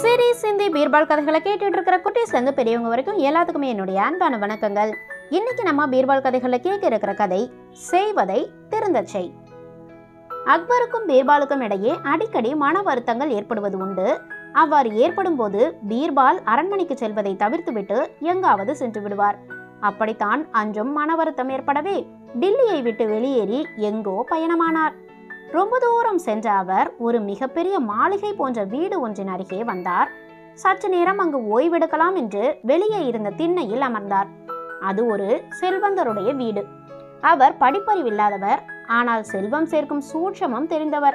series Hindi Birbal கதைகளை கேட்டுட்டு இருக்கிற குட்டீஸ்லேருந்து பெரியவங்க வரைக்கும் எல்லாத்துக்குமே என்னுடைய அன்பான வணக்கங்கள் இன்னைக்கு நம்ம பீர்பால் கதைகளை கேட்க இருக்கிற கதை செய்வதை திருந்தச் செய் அக்பருக்கும் பீர்பாலுக்கும் இடையே அடிக்கடி மன வருத்தங்கள் ஏற்படுவது உண்டு அவ்வாறு ஏற்படும் போது பீர்பால் அரண்மனைக்கு செல்வதை தவிர்த்துவிட்டு எங்காவது சென்று விடுவார் அப்படித்தான் அன்றும் மன வருத்தம் ஏற்படவே டில்லியை விட்டு வெளியேறி எங்கோ பயணமானார் ரொம்ப தூரம் சென்ற அவர் ஒரு மிகப்பெரிய மாளிகை போன்ற வீடு ஒன்றின் அருகே வந்தார் சற்று நேரம் அங்கு ஓய்வெடுக்கலாம் என்று வெளியே இருந்த திண்ணையில் அமர்ந்தார் அது ஒரு செல்வந்தருடைய வீடு அவர் படிப்பறிவில்லாதவர் ஆனால் செல்வம் சேர்க்கும் சூட்சமம் தெரிந்தவர்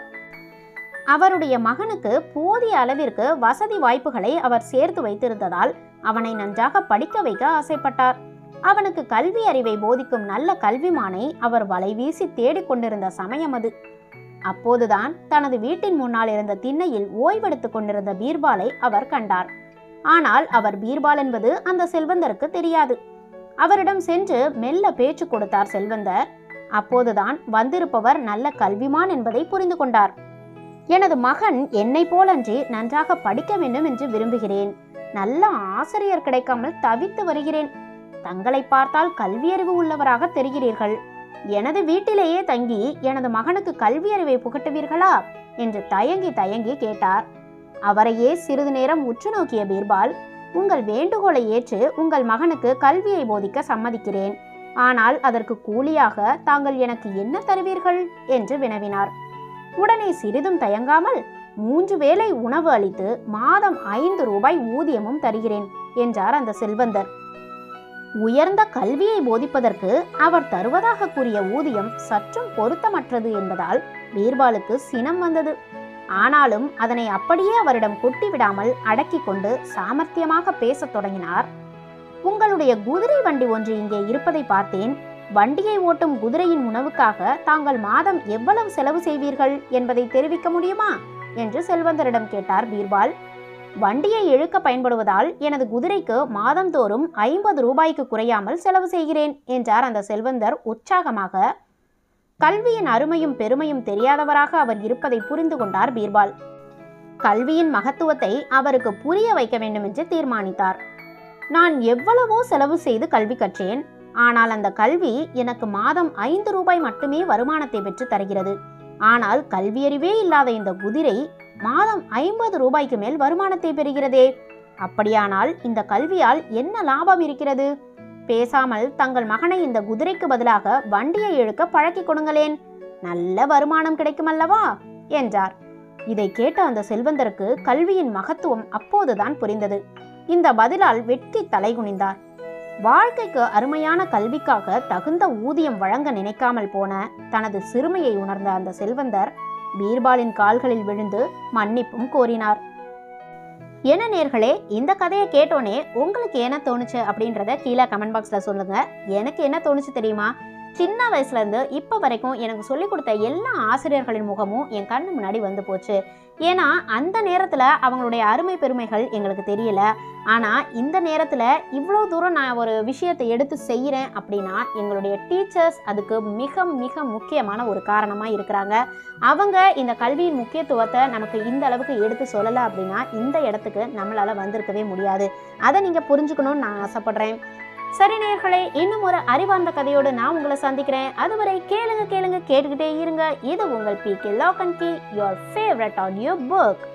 அவருடைய மகனுக்கு போதிய அளவிற்கு வசதி வாய்ப்புகளை அவர் சேர்த்து வைத்திருந்ததால் அவனை நன்றாக படிக்க வைக்க ஆசைப்பட்டார் அவனுக்கு கல்வி அறிவை போதிக்கும் நல்ல கல்விமானை அவர் வலைவீசி தேடிக்கொண்டிருந்த சமயம் அது அப்போதுதான் தனது வீட்டின் முன்னால் இருந்த திண்ணையில் ஓய்வெடுத்துக் கொண்டிருந்த பீர்பாலை அவர் கண்டார் ஆனால் அவர் பீர்பால் என்பது அந்த செல்வந்தருக்கு தெரியாது அவரிடம் சென்று மெல்ல பேச்சு கொடுத்தார் செல்வந்தர் அப்போதுதான் வந்திருப்பவர் நல்ல கல்விமான் என்பதை புரிந்து கொண்டார் எனது மகன் என்னை போலன்றி நன்றாக படிக்க வேண்டும் என்று விரும்புகிறேன் நல்ல ஆசிரியர் கிடைக்காமல் தவித்து வருகிறேன் தங்களை பார்த்தால் கல்வியறிவு உள்ளவராக தெரிகிறீர்கள் எனது வீட்டிலேயே தங்கி எனது மகனுக்கு கல்வியறிவை புகட்டுவீர்களா என்று தயங்கி தயங்கி கேட்டார் அவரையே சிறிது நேரம் உற்று நோக்கிய பீர்பால் உங்கள் வேண்டுகோளை ஏற்று உங்கள் மகனுக்கு கல்வியை போதிக்க சம்மதிக்கிறேன் ஆனால் அதற்கு கூலியாக தாங்கள் எனக்கு என்ன தருவீர்கள் என்று வினவினார் உடனே சிறிதும் தயங்காமல் மூன்று வேளை உணவு அளித்து மாதம் ஐந்து ரூபாய் ஊதியமும் தருகிறேன் என்றார் அந்த செல்வந்தர் உயர்ந்த கல்வியை போதிப்பதற்கு அவர் தருவதாக கூறிய ஊதியம் சற்றும் பொருத்தமற்றது என்பதால் பீர்பாலுக்கு சினம் வந்தது ஆனாலும் அதனை அப்படியே அவரிடம் கொட்டி விடாமல் அடக்கி கொண்டு சாமர்த்தியமாக பேசத் தொடங்கினார் உங்களுடைய குதிரை வண்டி ஒன்று இங்கே இருப்பதை பார்த்தேன் வண்டியை ஓட்டும் குதிரையின் உணவுக்காக தாங்கள் மாதம் எவ்வளவு செலவு செய்வீர்கள் என்பதை தெரிவிக்க முடியுமா என்று செல்வந்தரிடம் கேட்டார் பீர்பால் வண்டியை இழுக்க பயன்படுவதால் எனது குதிரைக்கு மாதந்தோறும் ஐம்பது ரூபாய்க்கு குறையாமல் செலவு செய்கிறேன் என்றார் அந்த செல்வந்தர் உற்சாகமாக கல்வியின் அருமையும் பெருமையும் தெரியாதவராக அவர் இருப்பதை புரிந்து கொண்டார் பீர்பால் கல்வியின் மகத்துவத்தை அவருக்கு புரிய வைக்க வேண்டும் என்று தீர்மானித்தார் நான் எவ்வளவோ செலவு செய்து கல்வி கற்றேன் ஆனால் அந்த கல்வி எனக்கு மாதம் ஐந்து ரூபாய் மட்டுமே வருமானத்தை பெற்று தருகிறது ஆனால் கல்வியறிவே இல்லாத இந்த குதிரை மாதம் ஐம்பது ரூபாய்க்கு மேல் வருமானத்தை பெறுகிறதே அப்படியானால் இந்த கல்வியால் என்ன லாபம் இருக்கிறது பேசாமல் தங்கள் மகனை இந்த குதிரைக்கு பதிலாக வண்டியை இழுக்க பழக்கி கொடுங்களேன் நல்ல வருமானம் கிடைக்குமல்லவா என்றார் இதை கேட்ட அந்த செல்வந்தருக்கு கல்வியின் மகத்துவம் அப்போதுதான் புரிந்தது இந்த பதிலால் வெட்கி தலைகுனிந்தார் வாழ்க்கைக்கு அருமையான கல்விக்காக தகுந்த ஊதியம் வழங்க நினைக்காமல் போன தனது சிறுமையை உணர்ந்த அந்த செல்வந்தர் பீர்பாலின் கால்களில் விழுந்து மன்னிப்பும் கோரினார் என்ன நேர்களே இந்த கதையை கேட்டோன்னே உங்களுக்கு என்ன தோணுச்சு அப்படின்றத கீழே கமெண்ட் பாக்ஸில் சொல்லுங்க எனக்கு என்ன தோணுச்சு தெரியுமா சின்ன வயசுலேருந்து இப்போ வரைக்கும் எனக்கு சொல்லிக் கொடுத்த எல்லா ஆசிரியர்களின் முகமும் என் கண்ணு முன்னாடி வந்து போச்சு ஏன்னா அந்த நேரத்தில் அவங்களுடைய அருமை பெருமைகள் எங்களுக்கு தெரியல ஆனால் இந்த நேரத்தில் இவ்வளோ தூரம் நான் ஒரு விஷயத்தை எடுத்து செய்கிறேன் அப்படின்னா எங்களுடைய டீச்சர்ஸ் அதுக்கு மிக மிக முக்கியமான ஒரு காரணமாக இருக்கிறாங்க அவங்க இந்த கல்வியின் முக்கியத்துவத்தை நமக்கு இந்த அளவுக்கு எடுத்து சொல்லலை அப்படின்னா இந்த இடத்துக்கு நம்மளால் வந்திருக்கவே முடியாது அதை நீங்கள் புரிஞ்சுக்கணும்னு நான் ஆசைப்படுறேன் சரி நேயர்களே இன்னும் ஒரு அறிவார்ந்த கதையோடு நான் உங்களை சந்திக்கிறேன் அதுவரை கேளுங்க கேளுங்க கேட்டுக்கிட்டே இருங்க இது உங்கள் P K lock and key your favourite audio book